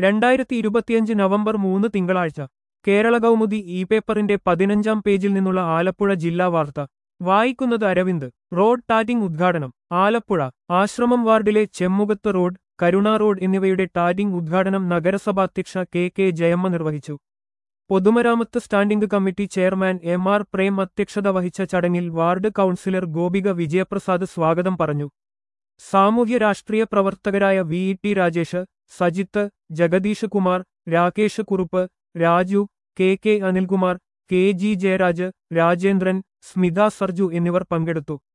രണ്ടായിരത്തി ഇരുപത്തിയഞ്ച് നവംബർ മൂന്ന് തിങ്കളാഴ്ച കേരള കൗമുദി ഇ പേപ്പറിന്റെ പതിനഞ്ചാം പേജിൽ നിന്നുള്ള ആലപ്പുഴ ജില്ലാ വാർത്ത വായിക്കുന്നത് അരവിന്ദ് റോഡ് ടാറ്റിംഗ് ഉദ്ഘാടനം ആലപ്പുഴ ആശ്രമം വാർഡിലെ ചെമ്മുകത്ത് റോഡ് കരുണ റോഡ് എന്നിവയുടെ ടാറ്റിംഗ് ഉദ്ഘാടനം നഗരസഭാധ്യക്ഷ കെ കെ ജയമ്മ നിർവഹിച്ചു പൊതുമരാമത്ത് standing committee chairman M R Prem അധ്യക്ഷത വഹിച്ച ചടങ്ങിൽ വാർഡ് കൗൺസിലർ ഗോപിക വിജയപ്രസാദ് സ്വാഗതം പറഞ്ഞു സാമൂഹ്യ രാഷ്ട്രീയ പ്രവർത്തകരായ V E T Rajesh Sajith Jagadish Kumar Rakesh Kurup Raju K K Anilkumar K G Jayaraj Rajendran Smitha Sarju എന്നിവർ പങ്കെടുത്തു